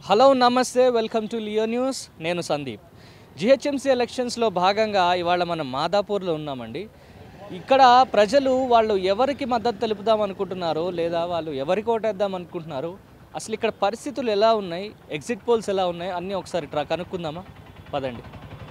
Hello నమస్తే welcome to Leo news నేను Sandeep GHMC ఎలక్షన్స్లో భాగంగా ఇవాళ మనం మాదాపూర్లో ఉన్నామండి ఇక్కడ ప్రజలు వాళ్ళు ఎవరికి మద్దతు తెలుపుదాం అనుకుంటున్నారో లేదా వాళ్ళు ఎవరికి ఓటేద్దాం అనుకుంటున్నారు అసలు ఇక్కడ పరిస్థితులు ఎలా ఉన్నాయి ఎగ్జిట్ పోల్స్ ఎలా ఉన్నాయి అన్నీ ఒకసారి ట్రా కనుక్కుందామా పదండి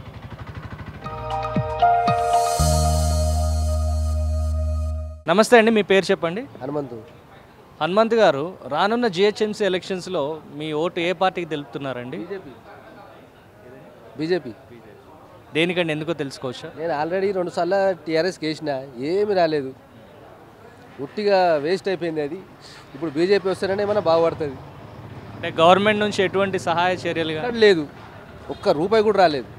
నమస్తే అండి మీ పేరు చెప్పండి హనుమంతు హనుమంత్ గారు రానున్న జిహెచ్ఎంసీ ఎలక్షన్స్లో మీ ఓటు ఏ పార్టీకి తెలుపుతున్నారండి బీజేపీ బీజేపీ దేనికండి ఎందుకో తెలుసుకోవచ్చా నేను ఆల్రెడీ రెండు సార్లు టీఆర్ఎస్కి వేసిన ఏమి రాలేదు ఉట్టిగా వేస్ట్ అయిపోయింది అది ఇప్పుడు బీజేపీ వస్తేనే ఏమైనా బాగుపడుతుంది అంటే గవర్నమెంట్ నుంచి ఎటువంటి సహాయ చర్యలు కానీ ఎక్కడ లేదు ఒక్క రూపాయి కూడా రాలేదు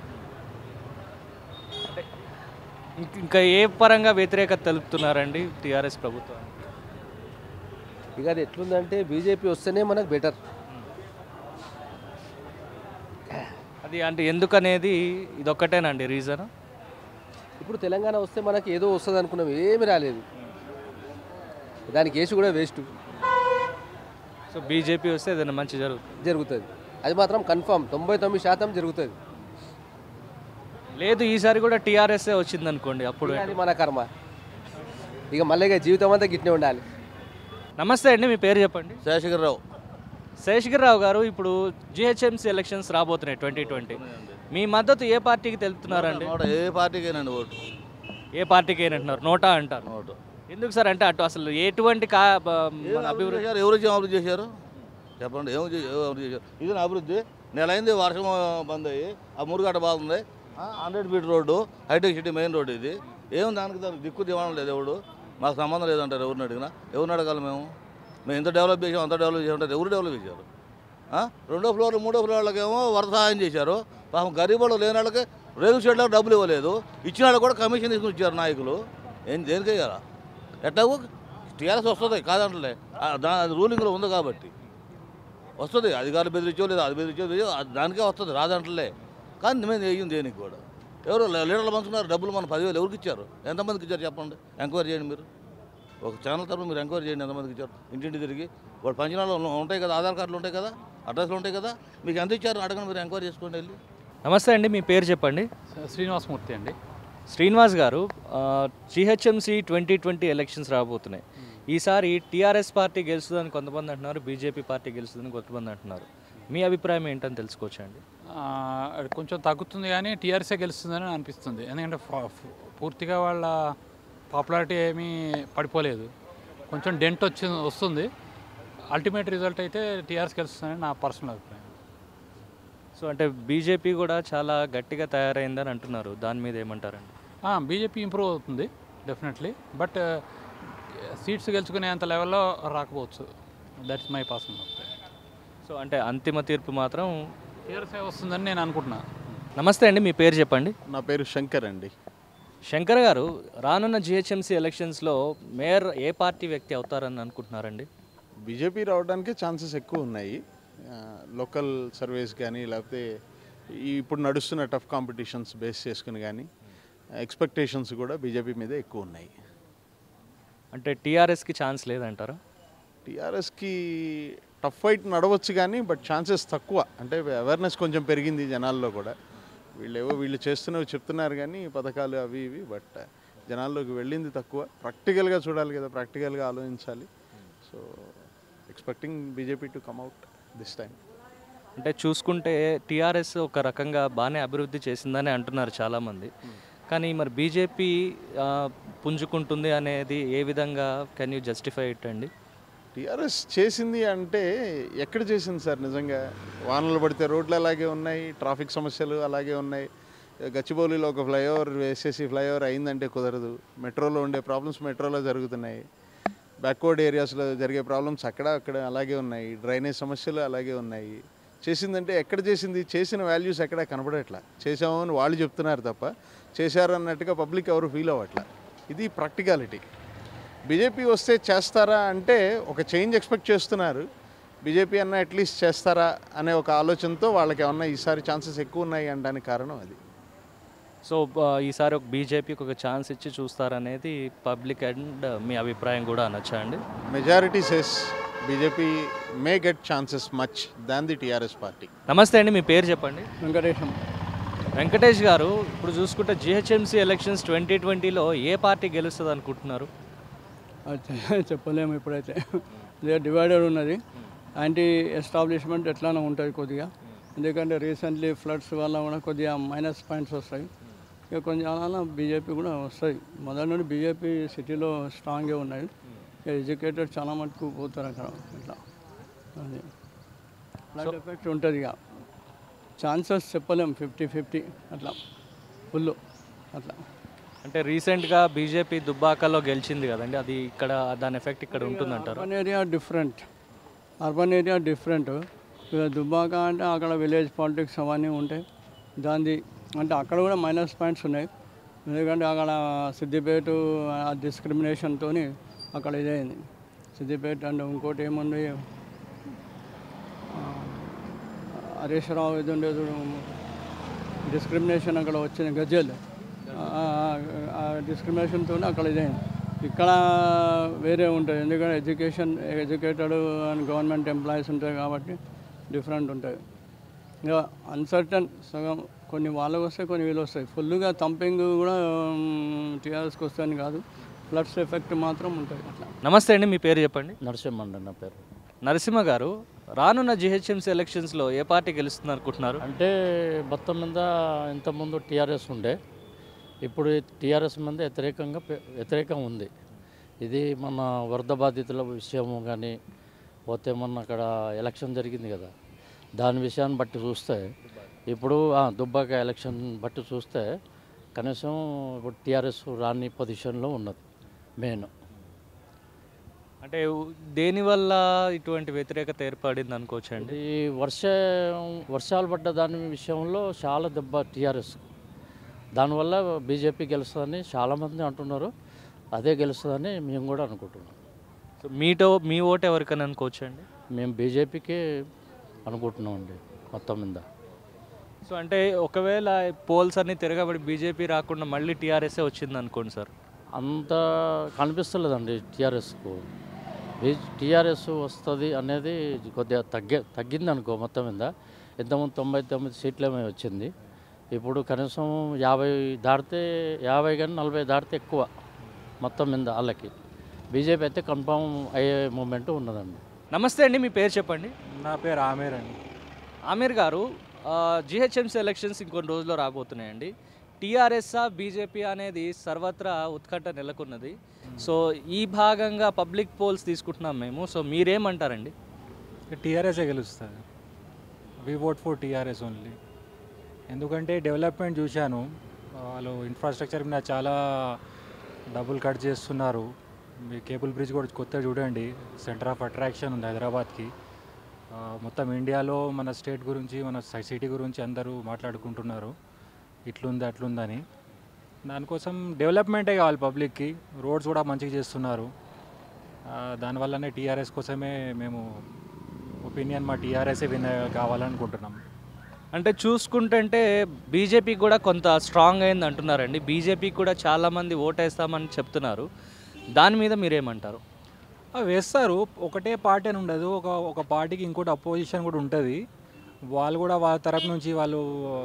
ఇంకా ఏ పరంగా వ్యతిరేకత తెలుపుతున్నారండి టీఆర్ఎస్ ప్రభుత్వం ఇక అది ఎట్లుందంటే బీజేపీ వస్తేనే మనకు బెటర్ అది అంటే ఎందుకనేది ఇదొక్కటేనండి రీజన్ ఇప్పుడు తెలంగాణ వస్తే మనకి ఏదో వస్తుంది అనుకున్నాం ఏమి రాలేదు దానికి వేసి కూడా వేస్ట్ సో బీజేపీ వస్తే ఏదైనా మంచి జరుగుతుంది జరుగుతుంది అది మాత్రం కన్ఫామ్ తొంభై తొమ్మిది శాతం జరుగుతుంది లేదు ఈసారి కూడా టీఆర్ఎస్ఏ వచ్చింది అనుకోండి అప్పుడు అది మన కర్మ ఇక మళ్ళీ ఇక జీవితం అంతా గిట్నే ఉండాలి నమస్తే అండి మీ పేరు చెప్పండి శేషగిరిరావు శేషగిరిరావు గారు ఇప్పుడు జిహెచ్ఎంసీ ఎలక్షన్స్ రాబోతున్నాయి ట్వంటీ ట్వంటీ మీ మద్దతు ఏ పార్టీకి తెలుపుతున్నారండి నోట ఏ పార్టీకేనండి ఓటు ఏ పార్టీకి అంటున్నారు నోటా అంటారు ఓటు ఎందుకు సార్ అంటే అటు అసలు ఎటువంటి కా బ- మన అభివృద్ధి అభివృద్ధి చేశారు ఎవరు వచ్చి అభివృద్ధి చేశారు చెప్పండి ఏం చే- ఏం అభివృద్ధి చేశారు ఇది నా అభివృద్ధి నెల అయింది వర్షం బంద్ అయ్యి ఆ మురుగట్ట బాగుంది హండ్రెడ్ ఫీట్ రోడ్డు హైటెక్ సిటీ మెయిన్ రోడ్డు ఇది ఏం దానికి దానికి దిక్కు దివాణం లేదు ఎవడు మాకు సంబంధం లేదంటారు ఎవరిని అడిగినా ఎవరిని అడగాలి మేము మేము ఎంత డెవలప్ చేసాం అంత డెవలప్ చేసాం ఎవరు డెవలప్ చేశారు ఆ? రెండో ఫ్లోర్ మూడో ఫ్లోర్ వాళ్ళకేమో వరద సహాయం చేశారు పాపం గరీబ్ వాళ్ళు లేని వాళ్ళకి రేగు షెడ్లకు డబ్బులు ఇవ్వలేదు ఇచ్చిన వాళ్ళకి కూడా కమిషన్ తీసుకుని ఇచ్చారు నాయకులు ఏం దేనికి వేయాలా ఎట్లాగో టీఆర్ఎస్ వస్తుంది కాదంటలే ఆ, దా అది రూలింగ్లో ఉంది కాబట్టి వస్తుంది అధికారులు బెదిరించో లేదా అది బెదిరించో బెదిరించో, అది దానికే వస్తుంది రాదంటలే కానీ మేము వేయం దేనికి కూడా ఎవరు లీడర్లు పంచుకున్నారు డబ్బులు మన పదివేలు ఎవరికి ఇచ్చారు ఎంతమందికి ఇచ్చారు చెప్పండి ఎంక్వైరీ చేయండి మీరు ఒక ఛానల్ తరఫున మీరు ఎంక్వైరీ చేయండి ఎంతమందికి ఇచ్చారు ఇంటింటి తిరిగి వాడు పంచనాలు ఉంటాయి కదా ఆధార్ కార్డులు ఉంటాయి కదా అడ్రస్లు ఉంటాయి కదా మీకు ఎంత ఇచ్చారు అడగండి మీరు ఎంక్వైరీ చేసుకోండి వెళ్ళి నమస్తే అండి మీ పేరు చెప్పండి శ్రీనివాసమూర్తి అండి శ్రీనివాస్ గారు జిహెచ్ఎంసీ ట్వంటీ ట్వంటీ ఎలక్షన్స్ రాబోతున్నాయి ఈసారి టీఆర్ఎస్ పార్టీ గెలుస్తుందని కొంతమంది అంటున్నారు బీజేపీ పార్టీ గెలుస్తుందని కొంతమంది అంటున్నారు మీ అభిప్రాయం ఏంటని తెలుసుకోవచ్చా అండి ఆ, అది కొంచెం తగ్గుతుంది కానీ టీఆర్ఎస్ఏ గెలుస్తుందని అనిపిస్తుంది ఎందుకంటే ఫ- ఫ- పూర్తిగా వాళ్ళ పాపులారిటీ ఏమీ పడిపోలేదు కొంచెం డెంట్ వచ్చి వస్తుంది అల్టిమేట్ రిజల్ట్ అయితే టీఆర్ఎస్ గెలుస్తుందని నా పర్సనల్ అభిప్రాయం సో అంటే బీజేపీ కూడా చాలా గట్టిగా తయారైందని అంటున్నారు దాని మీద ఏమంటారండి బీజేపీ ఇంప్రూవ్ అవుతుంది డెఫినెట్లీ బట్ సీట్స్ గెలుచుకునేంత లెవెల్లో రాకపోవచ్చు దట్స్ మై పర్సనల్ అభిప్రాయం సో అంటే అంతిమ తీర్పు మాత్రం టీఆర్ఎస్ఏ వస్తుందని నేను అనుకుంటున్నాను నమస్తే అండి మీ పేరు చెప్పండి నా పేరు శంకర్ అండి శంకర్ గారు రానున్న జిహెచ్ఎంసీ ఎలక్షన్స్లో మేయర్ ఏ పార్టీ వ్యక్తి అవుతారని అనుకుంటున్నారండి బీజేపీ రావడానికి ఛాన్సెస్ ఎక్కువ ఉన్నాయి లోకల్ సర్వేస్ కానీ లేకపోతే ఈ ఇప్పుడు నడుస్తున్న టఫ్ కాంపిటీషన్స్ బేస్ చేసుకుని కానీ ఎక్స్పెక్టేషన్స్ కూడా బీజేపీ మీద ఎక్కువ ఉన్నాయి అంటే టీఆర్ఎస్కి ఛాన్స్ లేదంటారా టీఆర్ఎస్కి టఫ్ ఫైట్ నడవచ్చు కానీ బట్ ఛాన్సెస్ తక్కువ అంటే అవేర్నెస్ కొంచెం పెరిగింది జనాల్లో కూడా వీళ్ళేవో వీళ్ళు చేస్తున్నవి చెప్తున్నారు కానీ పథకాలు అవి ఇవి బట్ జనాల్లోకి వెళ్ళింది తక్కువ ప్రాక్టికల్గా చూడాలి కదా ప్రాక్టికల్గా ఆలోచించాలి so expecting BJP to come out this time అంటే చూసుకుంటే టీఆర్ఎస్ ఒక రకంగా బాగానే అభివృద్ధి చేసిందని అంటున్నారు చాలామంది కానీ మరి బీజేపీ పుంజుకుంటుంది అనేది ఏ విధంగా కెన్ యూ జస్టిఫై ఇట్ అండి టీఆర్ఎస్ చేసింది అంటే ఎక్కడ చేసింది సార్ నిజంగా వానలు పడితే రోడ్లు అలాగే ఉన్నాయి ట్రాఫిక్ సమస్యలు అలాగే ఉన్నాయి గచ్చిబౌలిలో ఒక ఫ్లైఓవర్ వేసేసి ఫ్లైఓవర్ అయిందంటే కుదరదు మెట్రోలో ఉండే ప్రాబ్లమ్స్ మెట్రోలో జరుగుతున్నాయి బ్యాక్వర్డ్ ఏరియాస్లో జరిగే ప్రాబ్లమ్స్ అక్కడ అక్కడ అలాగే ఉన్నాయి డ్రైనేజ్ సమస్యలు అలాగే ఉన్నాయి చేసిందంటే ఎక్కడ చేసింది చేసిన వాల్యూస్ ఎక్కడ కనపడట్లా చేసాము అని వాళ్ళు చెప్తున్నారు తప్ప చేశారు అన్నట్టుగా పబ్లిక్ ఎవరు ఫీల్ అవ్వట్లా ఇది ప్రాక్టికాలిటీ బీజేపీ వస్తే చేస్తారా అంటే ఒక చేంజ్ ఎక్స్పెక్ట్ చేస్తున్నారు బీజేపీ అన్న అట్లీస్ట్ చేస్తారా అనే ఒక ఆలోచనతో వాళ్ళకి ఏమన్నా ఈసారి ఛాన్సెస్ ఎక్కువ ఉన్నాయి అనడానికి కారణం అది సో ఈసారి ఒక బీజేపీకి ఒక ఛాన్స్ ఇచ్చి చూస్తారనేది పబ్లిక్ అండ్ మీ అభిప్రాయం కూడా అనొచ్చా అండి మెజారిటీ సెస్ BJP may get chances much than the TRS party నమస్తే అండి మీ పేరు చెప్పండి వెంకటేశం వెంకటేష్ గారు ఇప్పుడు చూసుకుంటే జిహెచ్ఎంసీ ఎలక్షన్స్ ట్వంటీ ట్వంటీలో ఏ పార్టీ గెలుస్తుంది అనుకుంటున్నారు అది చె- చెప్పలేము ఇప్పుడైతే ఇదే డివైడెడ్ ఉన్నది యాంటీ ఎస్టాబ్లిష్మెంట్ ఎట్లానే ఉంటుంది కొద్దిగా ఎందుకంటే రీసెంట్లీ ఫ్లడ్స్ వల్ల కూడా కొద్దిగా మైనస్ పాయింట్స్ వస్తాయి ఇక కొంచెం అలా బీజేపీ కూడా వస్తాయి మొదటి నుండి బీజేపీ సిటీలో స్ట్రాంగే ఉన్నాయి ఇక ఎడ్యుకేటెడ్ చాలా మటుకు పోతారు అక్కడ ఇట్లా అది ఫ్లడ్ ఎఫెక్ట్ ఉంటుంది ఇక ఛాన్సెస్ చెప్పలేం ఫిఫ్టీ ఫిఫ్టీ అట్లా ఫుల్ అట్లా అంటే రీసెంట్గా బీజేపీ దుబ్బాకలో గెలిచింది కదండి అది ఇక్కడ దాని ఎఫెక్ట్ ఇక్కడ ఉంటుందంటారు urban area different urban area different ఇక దుబ్బాక అంటే అక్కడ విలేజ్ పాలిటిక్స్ అవన్నీ ఉంటాయి దాని అంటే అక్కడ కూడా మైనస్ పాయింట్స్ ఉన్నాయి ఎందుకంటే అక్కడ సిద్దిపేట ఆ డిస్క్రిమినేషన్తో అక్కడ ఇదైంది సిద్దిపేట అండ్ ఇంకోటి ఏముంది ఆ, హరీష్ రావు ఇది ఉండేది డిస్క్రిమినేషన్ అక్కడ వచ్చింది గజ్జల్ ఆ డిస్క్రిమినేషన్తో అక్కడ ఇదైంది ఇక్కడ వేరే ఉంటుంది ఎందుకంటే education educated and government employees ఉంటాయి కాబట్టి డిఫరెంట్ ఉంటాయి ఇక అన్సర్టన్ సగం కొన్ని వాళ్ళకి వస్తాయి కొన్ని వీళ్ళు వస్తాయి ఫుల్గా తంపింగ్ కూడా టీఆర్ఎస్కి వస్తాయని కాదు ఫ్లడ్స్ ఎఫెక్ట్ మాత్రం ఉంటుంది అట్లా నమస్తే అండి మీ పేరు చెప్పండి నరసింహండి నా పేరు నరసింహ గారు రానున్న జిహెచ్ఎంసీ ఎలక్షన్స్లో ఏ పార్టీ గెలుస్తుంది అనుకుంటున్నారు అంటే మొత్తం మీద ఇంతకుముందు టీఆర్ఎస్ ఉండే ఇప్పుడు టీఆర్ఎస్ మీద వ్యతిరేకంగా పె- వ్యతిరేకం ఉంది ఇది మన వరద బాధితుల విషయము కానీ పోతే మొన్న అక్కడ ఎలక్షన్ జరిగింది కదా దాని విషయాన్ని బట్టి చూస్తే ఇప్పుడు ఆ, దుబ్బాక ఎలక్షన్ బట్టి చూస్తే కనీసం ఇప్పుడు టీఆర్ఎస్ రాని పొజిషన్లో ఉన్నది మెయిన్ అంటే దేనివల్ల ఇటువంటి వ్యతిరేకత ఏర్పడింది అనుకోవచ్చు అండి ఇది వర్ష వర్షాలు పడ్డ దాని విషయంలో చాలా దెబ్బ టీఆర్ఎస్ దానివల్ల బీజేపీ గెలుస్తుందని చాలామంది అంటున్నారు అదే గెలుస్తుందని మేము కూడా అనుకుంటున్నాం సో మీటో మీ ఓటు ఎవరికని అనుకోవచ్చు అండి మేము బీజేపీకే అనుకుంటున్నాం అండి మొత్తం మీద సో అంటే ఒకవేళ పోల్స్ అన్ని తిరగబడి బీజేపీ రాకుండా మళ్ళీ టీఆర్ఎస్ఏ వచ్చింది అనుకోండి సార్ అంత కనిపిస్తలేదండి టీఆర్ఎస్కు టీఆర్ఎస్ వస్తుంది అనేది కొద్దిగా తగ్గే తగ్గింది అనుకో మొత్తం మీద ఇంతకుముందు తొంభై తొమ్మిది సీట్లేమో వచ్చింది ఇప్పుడు కనీసం యాభై దాటితే యాభై కానీ నలభై దాటితే ఎక్కువ మొత్తం మీద వాళ్ళకి బీజేపీ అయితే కన్ఫామ్ అయ్యే మూమెంట్ ఉన్నదండి నమస్తే అండి మీ పేరు చెప్పండి నా పేరు ఆమీర్ అండి ఆమీర్ గారు జిహెచ్ఎంసీ ఎలక్షన్స్ ఇంకొన్ని రోజుల్లో రాబోతున్నాయండి టీఆర్ఎస్ఆ బీజేపీ అనేది సర్వత్రా ఉత్కంఠ నెలకొన్నది సో ఈ భాగంగా పబ్లిక్ పోల్స్ తీసుకుంటున్నాం మేము సో మీరేమంటారండి టీఆర్ఎస్ఏ గెలుస్తుంది we vote for TRS only ఎందుకంటే డెవలప్మెంట్ చూశాను వాళ్ళు ఇన్ఫ్రాస్ట్రక్చర్ మీద చాలా డబ్బులు కట్ చేస్తున్నారు మీ కేబుల్ బ్రిడ్జ్ కూడా కొత్త చూడండి సెంటర్ ఆఫ్ అట్రాక్షన్ ఉంది హైదరాబాద్కి ఆ, మొత్తం ఇండియాలో మన స్టేట్ గురించి మన సిటీ గురించి అందరూ మాట్లాడుకుంటున్నారు ఇట్లుంది అట్లుందని దానికోసం డెవలప్మెంటే కావాలి పబ్లిక్కి రోడ్స్ కూడా మంచిగా చేస్తున్నారు ఆ, దానివల్లనే టీఆర్ఎస్ కోసమే మేము ఒపీనియన్ మా టీఆర్ఎస్ఏ విన్ కావాలనుకుంటున్నాం అంటే చూసుకుంటుంటే బీజేపీ కూడా కొంత స్ట్రాంగ్ అయింది అంటున్నారండి బీజేపీకి కూడా చాలామంది ఓటేస్తామని చెప్తున్నారు దాని మీద మీరేమంటారు ఆ, వేస్తారు ఒకటే పార్టీ అని ఉండదు ఒక ఒక పార్టీకి ఇంకోటి అపోజిషన్ కూడా ఉంటుంది వాళ్ళు కూడా వాళ్ళ తరపు నుంచి వాళ్ళు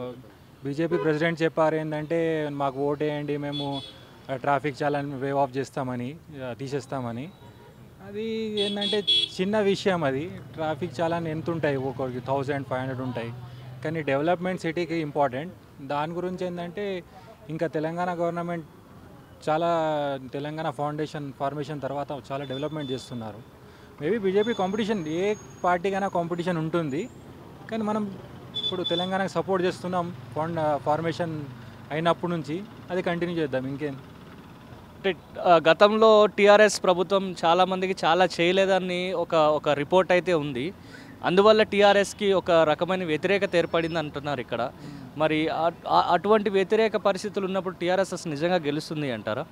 బీజేపీ ప్రెసిడెంట్ చెప్పారు ఏంటంటే మాకు ఓట్ వేయండి మేము ట్రాఫిక్ చాలా వేవ్ ఆఫ్ చేస్తామని ఆ, తీసేస్తామని అది ఏంటంటే చిన్న విషయం అది ట్రాఫిక్ చాలా ఎంత ఉంటాయి ఒక్కొక్కరికి థౌజండ్ ఫైవ్ హండ్రెడ్ ఉంటాయి కానీ డెవలప్మెంట్ సిటీకి ఇంపార్టెంట్ దాని గురించి ఏంటంటే ఇంకా తెలంగాణ గవర్నమెంట్ చాలా తెలంగాణ ఫౌండేషన్ ఫార్మేషన్ తర్వాత చాలా డెవలప్మెంట్ చేస్తున్నారు మేబీ బీజేపీ కాంపిటీషన్ ఏ పార్టీకైనా కాంపిటీషన్ ఉంటుంది కానీ మనం ఇప్పుడు తెలంగాణకు సపోర్ట్ చేస్తున్నాం ఫౌండ్ ఫార్మేషన్ అయినప్పటి నుంచి అది కంటిన్యూ చేద్దాం ఇంకేం అంటే ఆ, గతంలో టీఆర్ఎస్ ప్రభుత్వం చాలామందికి చాలా చేయలేదని ఒక ఒక రిపోర్ట్ అయితే ఉంది అందువల్ల టీఆర్ఎస్కి ఒక రకమైన వ్యతిరేకత ఏర్పడింది అంటున్నారు ఇక్కడ మరి ఆ- ఆ- అటువంటి వ్యతిరేక పరిస్థితులు ఉన్నప్పుడు టీఆర్ఎస్ అసలు నిజంగా గెలుస్తుంది అంటారా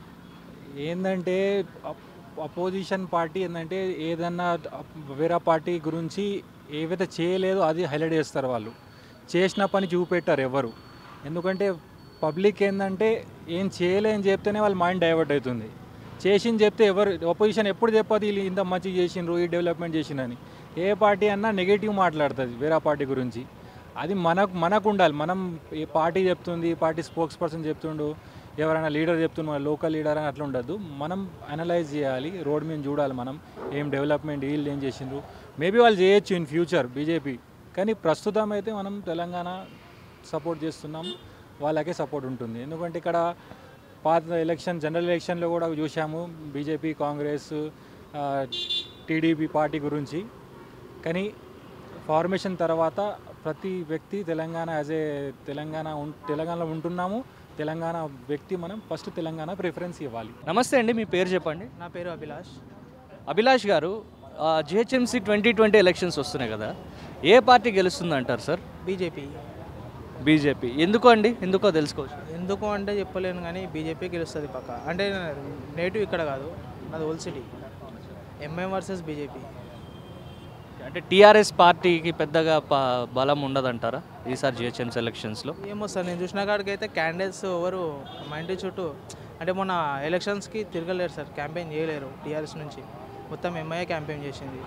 ఏంటంటే అపోజిషన్ పార్టీ ఏంటంటే ఏదన్నా వేరే పార్టీ గురించి ఏవైతే చేయలేదో అది హైలైట్ చేస్తారు వాళ్ళు చేసిన పని చూపెట్టారు ఎవరు ఎందుకంటే పబ్లిక్ ఏంటంటే ఏం చేయలేని చెప్తేనే వాళ్ళ మైండ్ డైవర్ట్ అవుతుంది చేసింది చెప్తే ఎవరు ఒపోజిషన్ ఎప్పుడు చెప్పదు వీళ్ళు ఇంత మంచి చేసిండ్రు ఈ డెవలప్మెంట్ చేసిందని ఏ పార్టీ అన్నా నెగిటివ్ మాట్లాడుతుంది వేరే పార్టీ గురించి అది మనకు మనకు ఉండాలి మనం ఈ పార్టీ చెప్తుంది ఈ పార్టీ స్పోక్స్ పర్సన్ చెప్తుండు ఎవరైనా లీడర్ చెప్తున్నా లోకల్ లీడర్ అని అట్లా ఉండద్దు మనం అనలైజ్ చేయాలి రోడ్ మీద చూడాలి మనం ఏం డెవలప్మెంట్ వీళ్ళు ఏం చేసిండ్రు మేబీ వాళ్ళు చేయొచ్చు ఇన్ ఫ్యూచర్ బీజేపీ కానీ ప్రస్తుతం అయితే మనం తెలంగాణ సపోర్ట్ చేస్తున్నాం వాళ్ళకే సపోర్ట్ ఉంటుంది ఎందుకంటే ఇక్కడ పాత ఎలక్షన్ జనరల్ ఎలక్షన్లో కూడా చూసాము బీజేపీ కాంగ్రెస్ టీడీపీ పార్టీ గురించి కానీ ఫార్మేషన్ తర్వాత ప్రతి వ్యక్తి తెలంగాణ యాజ్ ఏ తెలంగాణ ఉం- తెలంగాణలో ఉంటున్నాము తెలంగాణ వ్యక్తి మనం ఫస్ట్ తెలంగాణ ప్రిఫరెన్స్ ఇవ్వాలి నమస్తే అండి మీ పేరు చెప్పండి నా పేరు అభిలాష్ అభిలాష్ గారు జిహెచ్ఎంసీ ట్వంటీ ట్వంటీ ఎలక్షన్స్ వస్తున్నాయి కదా ఏ పార్టీ గెలుస్తుంది అంటారు సార్ బీజేపీ బీజేపీ ఎందుకు అండి ఎందుకో తెలుసుకోవచ్చు ఎందుకు అంటే చెప్పలేను కానీ బీజేపీ గెలుస్తుంది పక్క అంటే నేటివ్ ఇక్కడ కాదు నాది old city MIM versus BJP అంటే టీఆర్ఎస్ పార్టీకి పెద్దగా ప- బలం ఉండదంటారా ఈసారి జిహెచ్ఎంసీ ఎలక్షన్స్లో ఏమో సార్ నేను చూసిన కాడికి అయితే క్యాండిడేట్స్ ఎవరు మా ఇంటి చుట్టూ అంటే మొన్న ఎలక్షన్స్కి తిరగలేరు సార్ క్యాంపెయిన్ చేయలేరు టీఆర్ఎస్ నుంచి మొత్తం ఎంఐఏ క్యాంపెయిన్ చేసింది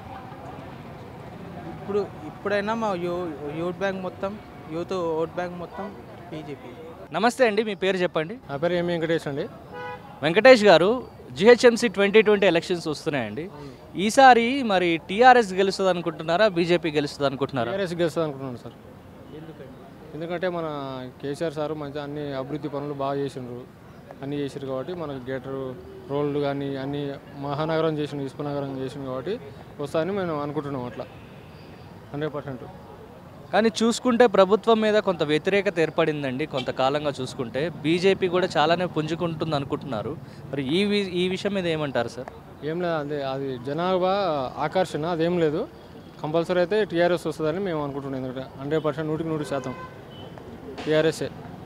ఇప్పుడు ఇప్పుడైనా మా యూ యూత్ బ్యాంక్ మొత్తం యూత్ ఓట్ బ్యాంక్ మొత్తం బీజేపీ నమస్తే అండి మీ పేరు చెప్పండి నా పేరు ఎం వెంకటేష్ అండి వెంకటేష్ గారు జిహెచ్ఎంసీ ట్వంటీ ట్వంటీ ఎలక్షన్స్ వస్తున్నాయండి ఈసారి మరి టీఆర్ఎస్ గెలుస్తుంది అనుకుంటున్నారా బీజేపీ గెలుస్తుంది అనుకుంటున్నారా టీఆర్ఎస్ గెలుస్తుంది అనుకుంటున్నాను సార్ ఎందుకంటే మన కేసీఆర్ సార్ మంచి అన్ని అభివృద్ధి పనులు బాగా చేసిండ్రు అన్నీ చేసారు కాబట్టి మనకు గేటర్ రోడ్లు కానీ అన్ని మహానగరం చేసిండు విశ్వనగరం చేసిండు కాబట్టి వస్తాయని మేము అనుకుంటున్నాం అట్లా హండ్రెడ్ పర్సెంట్ కానీ చూసుకుంటే ప్రభుత్వం మీద కొంత వ్యతిరేకత ఏర్పడిందండి కొంతకాలంగా చూసుకుంటే బీజేపీ కూడా చాలానే పుంజుకుంటుంది అనుకుంటున్నారు మరి ఈ వి- ఈ విషయం మీద ఏమంటారు సార్ ఏం లేదు అదే అది జనాభా ఆకర్షణ అదేం లేదు కంపల్సరీ అయితే టీఆర్ఎస్ వస్తుందని మేము అనుకుంటున్నాం ఎందుకంటే హండ్రెడ్ పర్సెంట్ నూటికి నూరు శాతం టీఆర్ఎస్ఏ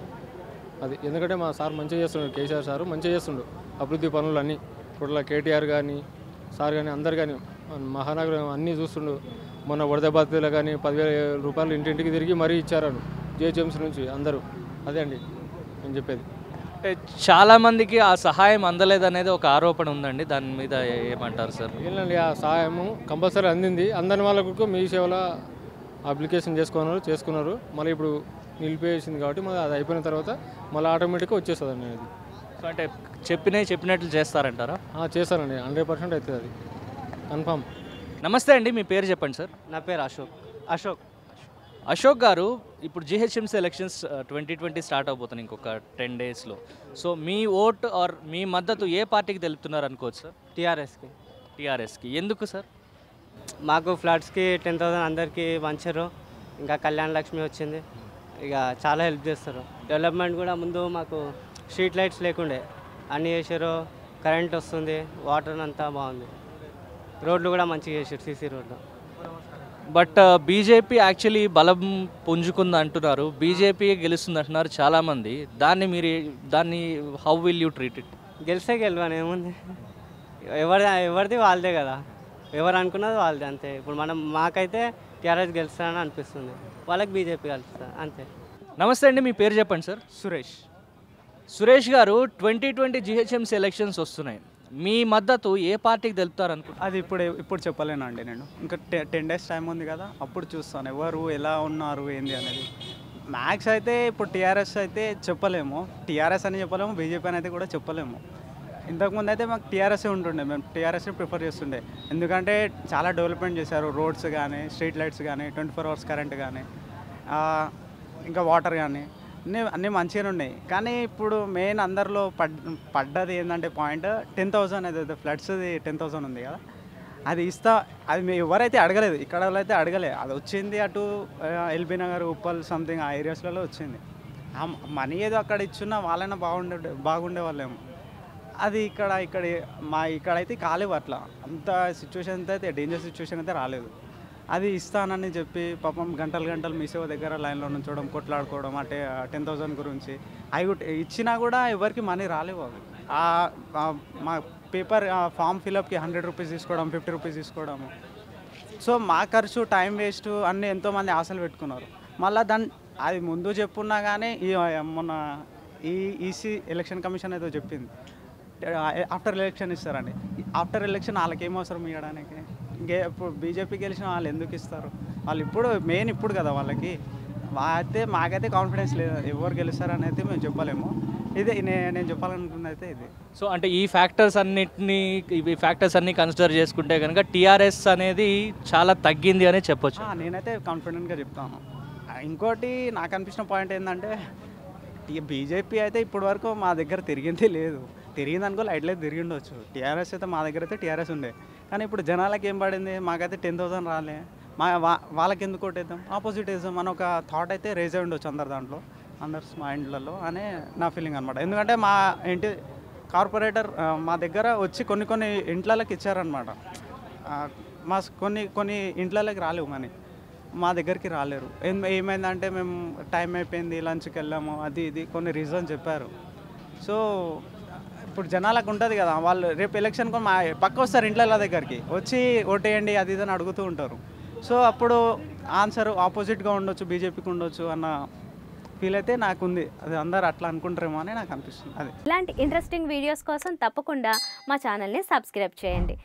అది ఎందుకంటే మా సార్ మంచిగా చేస్తుండు కేసీఆర్ సార్ మంచిగా చేస్తుండు అభివృద్ధి పనులు అన్నీ ఇప్పుడు కేటీఆర్ కానీ సార్ కానీ అందరు కానీ మహానగరం అన్నీ చూస్తుండు మొన్న వరద బాధితులు కానీ పదివేల రూపాయలు ఇంటింటికి తిరిగి మరీ ఇచ్చారు జిహెచ్ఎంసీ నుంచి అందరూ అదే అండి నేను చెప్పేది అంటే చాలా మందికి ఆ సహాయం అందలేదనేది ఒక ఆరోపణ ఉందండి దాని మీద ఏమంటారు సార్ ఏంటండి ఆ సహాయము కంపల్సరీ అందింది అందని వాళ్ళకు మీ సేవలో అప్లికేషన్ చేసుకున్నారు చేసుకున్నారు మళ్ళీ ఇప్పుడు నిలిపేసింది కాబట్టి మళ్ళీ అది అయిపోయిన తర్వాత మళ్ళీ ఆటోమేటిక్గా వచ్చేస్తుంది అండి అది సో అంటే చెప్పినవి చెప్పినట్లు చేస్తారంటారా ఆ, చేస్తానండి హండ్రెడ్ పర్సెంట్ అవుతుంది అది కన్ఫామ్ నమస్తే అండి మీ పేరు చెప్పండి సార్ నా పేరు అశోక్ అశోక్ అశోక్ గారు ఇప్పుడు GHMC elections twenty twenty start అవబోతున్నాయి ఇంకొక టెన్ డేస్లో సో మీ ఓట్ ఆర్ మీ మద్దతు ఏ పార్టీకి తెలుపుతున్నారు అనుకోవచ్చు సార్ టీఆర్ఎస్కి టీఆర్ఎస్కి ఎందుకు సార్ మాకు ఫ్లడ్స్కి టెన్ థౌసండ్ అందరికీ పంచారు ఇంకా కళ్యాణ లక్ష్మి వచ్చింది ఇక చాలా హెల్ప్ చేస్తారు డెవలప్మెంట్ కూడా ముందు మాకు స్ట్రీట్ లైట్స్ లేకుండే అన్నీ చేశారు కరెంట్ వస్తుంది వాటర్ అంతా బాగుంది రోడ్లు కూడా మంచిగా చేశారు సీసీ రోడ్లు బట్ బీజేపీ యాక్చువల్లీ బలం పుంజుకుంది అంటున్నారు బీజేపీ గెలుస్తుంది అంటున్నారు చాలామంది దాన్ని మీరు దాన్ని how will you treat it గెలిస్తే గెలవని ఏముంది ఎవరి ఎవరిది వాళ్ళదే కదా ఎవరు అనుకున్నది వాళ్ళదే అంతే ఇప్పుడు మనం మాకైతే టీఆర్ఎస్ గెలుస్తారని అనిపిస్తుంది వాళ్ళకి బీజేపీ గెలుస్తారు అంతే నమస్తే అండి మీ పేరు చెప్పండి సార్ సురేష్ సురేష్ గారు ట్వంటీ ట్వంటీ జిహెచ్ఎంసీ ఎలక్షన్స్ వస్తున్నాయి మీ మద్దతు ఏ పార్టీకి తెలుపుతారు అనుకుంటున్నారు అది ఇప్పుడు ఇప్పుడు చెప్పలేనండి నేను ఇంకా టెన్ డేస్ టైం ఉంది కదా అప్పుడు చూస్తాను ఎవరు ఎలా ఉన్నారు ఏంది అనేది మ్యాక్స్ అయితే ఇప్పుడు టీఆర్ఎస్ అయితే చెప్పలేము టీఆర్ఎస్ అని చెప్పలేము బీజేపీ అని అయితే కూడా చెప్పలేము ఇంతకుముందు అయితే మాకు టీఆర్ఎస్ ఉంటుండే మేము టీఆర్ఎస్ని ప్రిఫర్ చేస్తుండే ఎందుకంటే చాలా డెవలప్మెంట్ చేశారు రోడ్స్ కానీ స్ట్రీట్ లైట్స్ కానీ ట్వంటీ ఫోర్ అవర్స్ కరెంట్ కానీ ఇంకా వాటర్ కానీ అన్నీ అన్నీ మంచిగానే ఉన్నాయి కానీ ఇప్పుడు మెయిన్ అందరిలో పడ్ పడ్డది ఏంటంటే పాయింట్ టెన్ థౌసండ్ ఏదైతే ఫ్లడ్స్ది టెన్ థౌసండ్ ఉంది కదా అది ఇస్తా అది మేము ఎవరైతే అడగలేదు ఇక్కడ వాళ్ళు అయితే అడగలే అది వచ్చింది అటు ఎల్బీ నగర్ ఉప్పల్ సంథింగ్ ఆ ఏరియాస్లలో వచ్చింది ఆ మనీ ఏదో అక్కడ ఇచ్చున్నా వాళ్ళైనా బాగుండే బాగుండే వాళ్ళేమో అది ఇక్కడ ఇక్కడ మా ఇక్కడైతే కాలేవు అట్లా అంత సిచ్యువేషన్ అయితే డేంజర్ సిచ్యువేషన్ అయితే రాలేదు అది ఇస్తానని చెప్పి పాపం గంటలు గంటలు మీ సేవ దగ్గర లైన్లో నుంచోవడం కొట్లాడుకోవడం అంటే టెన్ థౌసండ్ గురించి అవి కూడా ఇచ్చినా కూడా ఎవరికి మనీ రాలేవు అవి ఆ- ఆ మా పేపర్ ఫామ్ ఫిలప్కి హండ్రెడ్ రూపీస్ తీసుకోవడం ఫిఫ్టీ రూపీస్ తీసుకోవడము సో మా ఖర్చు టైం వేస్ట్ అన్నీ ఎంతోమంది ఆశలు పెట్టుకున్నారు మళ్ళీ దాన్ని అది ముందు చెప్పున్నా కానీ ఈ మొన్న ఈ ఈసీ ఎలక్షన్ కమిషన్ ఏదో చెప్పింది ఆఫ్టర్ ఎలక్షన్ ఇస్తారండి ఆఫ్టర్ ఎలక్షన్ వాళ్ళకి ఏం అవసరం ఇవ్వడానికి ఇంకే ఇప్పుడు బీజేపీ గెలిచిన వాళ్ళు ఎందుకు ఇస్తారు వాళ్ళు ఇప్పుడు మెయిన్ ఇప్పుడు కదా వాళ్ళకి వా- అయితే మాకైతే కాన్ఫిడెన్స్ లేదు ఎవరు గెలుస్తారని అయితే మేము చెప్పలేము ఇదే నే- నేను చెప్పాలనుకున్నది అయితే ఇది సో అంటే ఈ ఫ్యాక్టర్స్ అన్నిటిని ఇవి ఫ్యాక్టర్స్ అన్ని కన్సిడర్ చేసుకుంటే కనుక టీఆర్ఎస్ అనేది చాలా తగ్గింది అనే చెప్పొచ్చు ఆ, నేనైతే కాన్ఫిడెంట్గా చెప్తాను ఆ, ఇంకోటి నాకు అనిపించిన పాయింట్ ఏంటంటే బీజేపీ అయితే ఇప్పటి వరకు మా దగ్గర తిరిగింది లేదు తిరిగింది అనుకో లైట్ లేదు తిరిగి ఉండొచ్చు టీఆర్ఎస్ అయితే మా దగ్గర అయితే టీఆర్ఎస్ ఉండే కానీ ఇప్పుడు జనాలకి ఏం పడింది మాకైతే టెన్ థౌసండ్ రాలే మా వా- వాళ్ళకి ఎందుకు కొట్టేద్దాం ఆపోజిట్ వేద్దాం అని ఒక థాట్ అయితే రేజ్ అయి ఉండొచ్చు అందరి దాంట్లో అందరి మైండ్లలో అనే నా ఫీలింగ్ అనమాట ఎందుకంటే మా ఏంటి కార్పొరేటర్ ఆ, మా దగ్గర వచ్చి కొన్ని కొన్ని ఇంట్లకి ఇచ్చారనమాట ఆ, మా స్- కొన్ని కొన్ని ఇంట్లకి రాలేవు మనీ మా దగ్గరికి రాలేరు ఏం- ఏమైందంటే మేము టైం అయిపోయింది లంచ్కి వెళ్ళాము అది ఇది కొన్ని రీజన్ చెప్పారు సో ఇప్పుడు జనాలకు ఉంటుంది కదా వాళ్ళు రేపు ఎలక్షన్ మా పక్క వస్తారు ఇంట్ల దగ్గరికి వచ్చి ఓటేయండి అది ఇది అని అడుగుతూ ఉంటారు సో అప్పుడు ఆన్సర్ ఆపోజిట్గా ఉండొచ్చు బీజేపీకి ఉండొచ్చు అన్న ఫీల్ అయితే నాకుంది అది అందరు అట్లా అనుకుంటారేమో అని నాకు అనిపిస్తుంది అది ఇలాంటి ఇంట్రెస్టింగ్ వీడియోస్ కోసం తప్పకుండా మా ఛానల్ని సబ్స్క్రైబ్ చేయండి